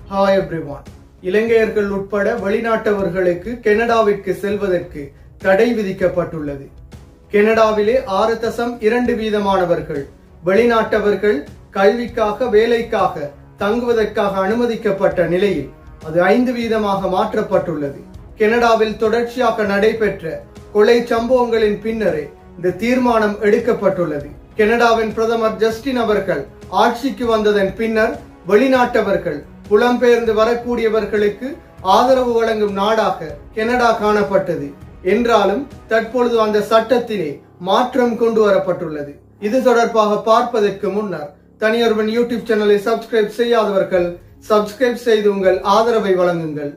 hi everyone இலங்கையர்கள் உட்பட வெளிநாட்டவர்களுக்கு கனடாவிற்கு செல்வதற்கு தடை விதிக்கப்பட்டுள்ளது கனடாவிலே ஆறு தசம் இரண்டு வீதமானவர்கள் வெளிநாட்டவர்கள் கல்விக்காக வேலைக்காக தங்குவதற்காக அனுமதிக்கப்பட்ட நிலையில் அது ஐந்து வீதமாக மாற்றப்பட்டுள்ளது கனடாவில் தொடர்ச்சியாக நடைபெற்ற கொலை சம்பவங்களின் பின்னரே இந்த தீர்மானம் எடுக்கப்பட்டுள்ளது கனடாவின் பிரதமர் ஜஸ்டின் அவர்கள் ஆட்சிக்கு வந்ததன் பின்னர் வெளிநாட்டவர்கள் புலம்பெயர்ந்து வரக்கூடியவர்களுக்கு ஆதரவு வழங்கும் நாடாக கனடா காணப்பட்டது என்றாலும் தற்பொழுது அந்த சட்டத்திலே மாற்றம் கொண்டு வரப்பட்டுள்ளது இது தொடர்பாக பார்ப்பதற்கு முன்னர் தனியொருவன் யூடியூப் சேனலை சப்ஸ்கிரைப் செய்யாதவர்கள் சப்ஸ்கிரைப் செய்து உங்கள் ஆதரவை வழங்குங்கள்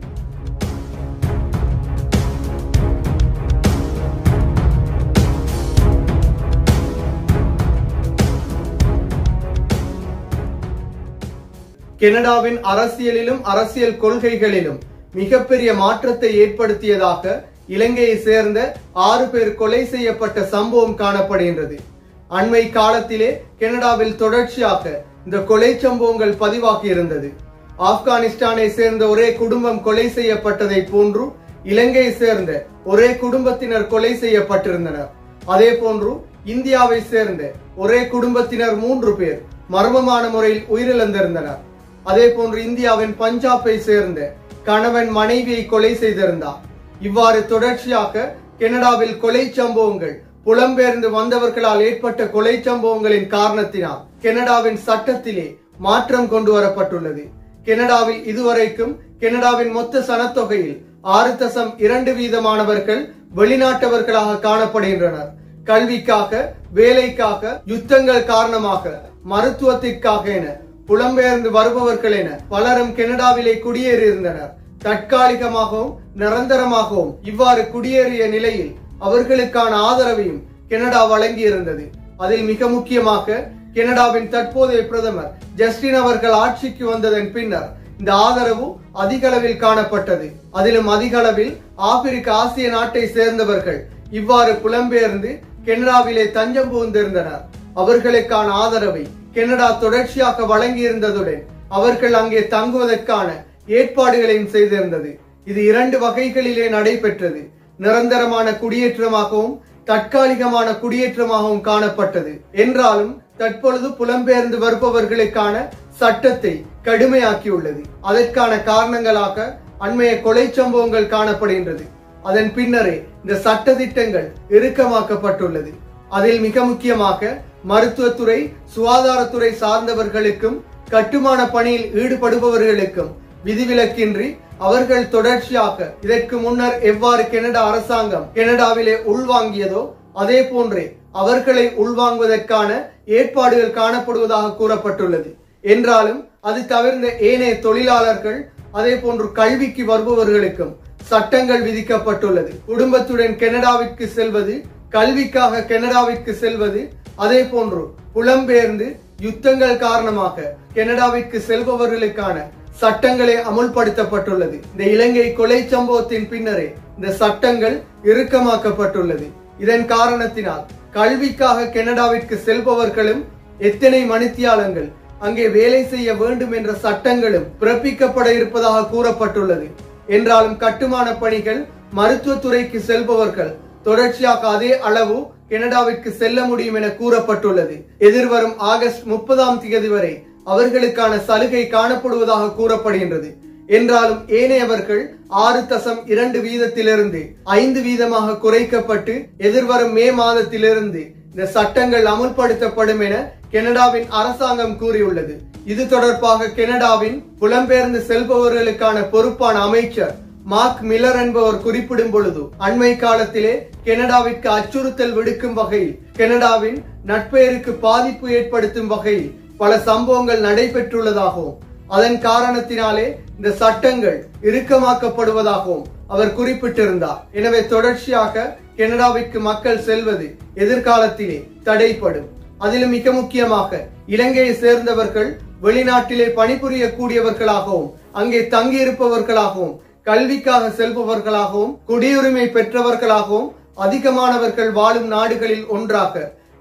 கனடாவின் அரசியலிலும் அரசியல் கொள்கைகளிலும் மிகப்பெரிய மாற்றத்தை ஏற்படுத்தியதாக இலங்கையை சேர்ந்த ஆறு பேர் கொலை செய்யப்பட்ட சம்பவம் காணப்படுகின்றது அண்மை காலத்திலே கனடாவில் தொடர்ச்சியாக இந்த கொலை சம்பவங்கள் பதிவாகி இருந்தது ஆப்கானிஸ்தானை சேர்ந்த ஒரே குடும்பம் கொலை செய்யப்பட்டதை போன்று இலங்கையை சேர்ந்த ஒரே குடும்பத்தினர் கொலை செய்யப்பட்டிருந்தனர் அதே போன்று இந்தியாவை சேர்ந்த ஒரே குடும்பத்தினர் மூன்று பேர் மர்மமான முறையில் உயிரிழந்திருந்தனர் அதே போன்று இந்தியாவின் பஞ்சாபை சேர்ந்த கணவன் மனைவியை கொலை செய்திருந்தார் இவ்வாறு தொடர்ச்சியாக கனடாவில் கொலை சம்பவங்கள் புலம்பெயர்ந்து வந்தவர்களால் ஏற்பட்ட கொலை சம்பவங்களின் காரணத்தினால் கனடாவின் சட்டத்திலே மாற்றம் கொண்டு வரப்பட்டுள்ளது கனடாவில் இதுவரைக்கும் கனடாவின் மொத்த சனத்தொகையில் ஆறு தசம் இரண்டு வீதமானவர்கள் வெளிநாட்டவர்களாக காணப்படுகின்றனர் கல்விக்காக வேலைக்காக யுத்தங்கள் காரணமாக மருத்துவத்திற்காக என புலம்பெயர்ந்து வருபவர்கள் என பலரும் கனடாவிலே குடியேறியிருந்தனர் தற்காலிகமாகவும் நிரந்தரமாகவும் இவ்வாறு குடியேறிய நிலையில் அவர்களுக்கான ஆதரவையும் கனடா வழங்கியிருந்தது அதில் மிக முக்கியமாக கனடாவின் தற்போதைய பிரதமர் ஜஸ்டின் அவர்கள் ஆட்சிக்கு வந்ததன் பின்னர் இந்த ஆதரவு அதிக அளவில் காணப்பட்டது அதிலும் அதிக அளவில் ஆப்பிரிக்க ஆசிய நாட்டை சேர்ந்தவர்கள் இவ்வாறு புலம்பெயர்ந்து கனடாவிலே தஞ்சம் புகுந்திருந்தனர் அவர்களுக்கான ஆதரவை கனடா தொடர்ச்சியாக வழங்கியிருந்ததுடன் அவர்கள் அங்கே தங்குவதற்கான ஏற்பாடுகளையும் செய்திருந்தது இது இரண்டு வகைகளிலே நடைபெற்றது நிரந்தரமான குடியேற்றமாகவும் தற்காலிகமான குடியேற்றமாகவும் காணப்பட்டது என்றாலும் தற்பொழுது புலம்பெயர்ந்து வருபவர்களுக்கான சட்டத்தை கடுமையாக்கியுள்ளது அதற்கான காரணங்களாக அண்மைய கொலை சம்பவங்கள் காணப்படுகின்றது அதன் பின்னரே இந்த சட்ட திட்டங்கள் இறுக்கமாக்கப்பட்டுள்ளது அதில் மிக முக்கியமாக மருத்துவத்துறை சுகாதாரத்துறை சார்ந்தவர்களுக்கும் கட்டுமான பணியில் ஈடுபடுபவர்களுக்கும் விதிவிலக்கின்றி அவர்கள் தொடர்ச்சியாக இதற்கு முன்னர் எவ்வாறு கனடா அரசாங்கம் கனடாவிலே உள்வாங்கியதோ அதே போன்றே அவர்களை உள்வாங்குவதற்கான ஏற்பாடுகள் காணப்படுவதாக கூறப்பட்டுள்ளது என்றாலும் அது தவிர்ந்த ஏனைய தொழிலாளர்கள் அதே போன்று கல்விக்கு வருபவர்களுக்கும் சட்டங்கள் விதிக்கப்பட்டுள்ளது குடும்பத்துடன் கனடாவிற்கு செல்வது கல்விக்காக கனடாவிற்கு செல்வது அதே போன்று புலம்பெயர்ந்து யுத்தங்கள் காரணமாக கனடாவிற்கு செல்பவர்களுக்கான சட்டங்களே அமுல்படுத்தப்பட்டுள்ளது இந்த இலங்கை கொலை சம்பவத்தின் பின்னரே இந்த சட்டங்கள் இறுக்கமாக்கப்பட்டுள்ளது இதன் காரணத்தினால் கல்விக்காக கனடாவிற்கு செல்பவர்களும் எத்தனை மணித்தியாலங்கள் அங்கே வேலை செய்ய வேண்டும் என்ற சட்டங்களும் பிறப்பிக்கப்பட இருப்பதாக கூறப்பட்டுள்ளது என்றாலும் கட்டுமான பணிகள் மருத்துவத்துறைக்கு செல்பவர்கள் தொடர்ச்சியாக அதே அளவு கனடாவிற்கு செல்ல முடியும் என கூறப்பட்டுள்ளது எதிர்வரும் ஆகஸ்ட் முப்பதாம் தேதி வரை அவர்களுக்கான சலுகை காணப்படுவதாக கூறப்படுகின்றது என்றாலும் ஏனையவர்கள் ஆறு தசம் இரண்டு வீதத்திலிருந்து ஐந்து வீதமாக குறைக்கப்பட்டு எதிர்வரும் மே மாதத்திலிருந்து இந்த சட்டங்கள் அமுல்படுத்தப்படும் என கனடாவின் அரசாங்கம் கூறியுள்ளது இது தொடர்பாக கனடாவின் புலம்பெயர்ந்து செல்பவர்களுக்கான பொறுப்பான அமைச்சர் மார்க் மில்லர் என்பவர் குறிப்பிடும் பொழுது அண்மை காலத்திலே கனடாவிற்கு அச்சுறுத்தல் விடுக்கும் வகையில் கனடாவின் நட்பெயருக்கு பாதிப்பு ஏற்படுத்தும் வகையில் பல சம்பவங்கள் நடைபெற்றுள்ளதாகவும் அதன் காரணத்தினாலே இந்த சட்டங்கள் இறுக்கமாக்கப்படுவதாகவும் அவர் குறிப்பிட்டிருந்தார் எனவே தொடர்ச்சியாக கனடாவிற்கு மக்கள் செல்வது எதிர்காலத்திலே தடைப்படும் அதிலும் மிக முக்கியமாக இலங்கையை சேர்ந்தவர்கள் வெளிநாட்டிலே பணிபுரியக்கூடியவர்களாகவும் அங்கே தங்கியிருப்பவர்களாகவும் கல்விக்காக செல்பவர்களாகவும் குடியுரிமை பெற்றவர்களாகவும் அதிகமானவர்கள் வாழும் நாடுகளில் ஒன்றாக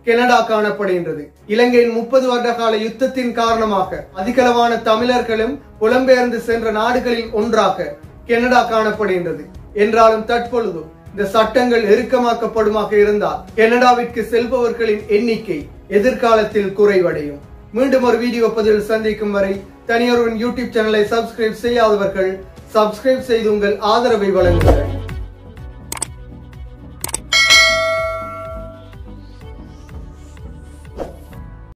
கனடா காணப்படுகின்றது இலங்கையின் முப்பது வருட கால யுத்தத்தின் காரணமாக அதிகளவான தமிழர்களும் புலம்பெயர்ந்து சென்ற நாடுகளில் ஒன்றாக கனடா காணப்படுகின்றது என்றாலும் தற்பொழுது இந்த சட்டங்கள் இறுக்கமாக்கப்படுமாக இருந்தால் கனடாவிற்கு செல்பவர்களின் எண்ணிக்கை எதிர்காலத்தில் குறைவடையும் மீண்டும் ஒரு வீடியோ பதிவில் சந்திக்கும் வரை தனியொருவன் யூடியூப் சேனலை சப்ஸ்கிரைப் செய்யாதவர்கள் சப்ஸ்கிரைப் செய்து உங்கள் ஆதரவை வழங்குங்கள்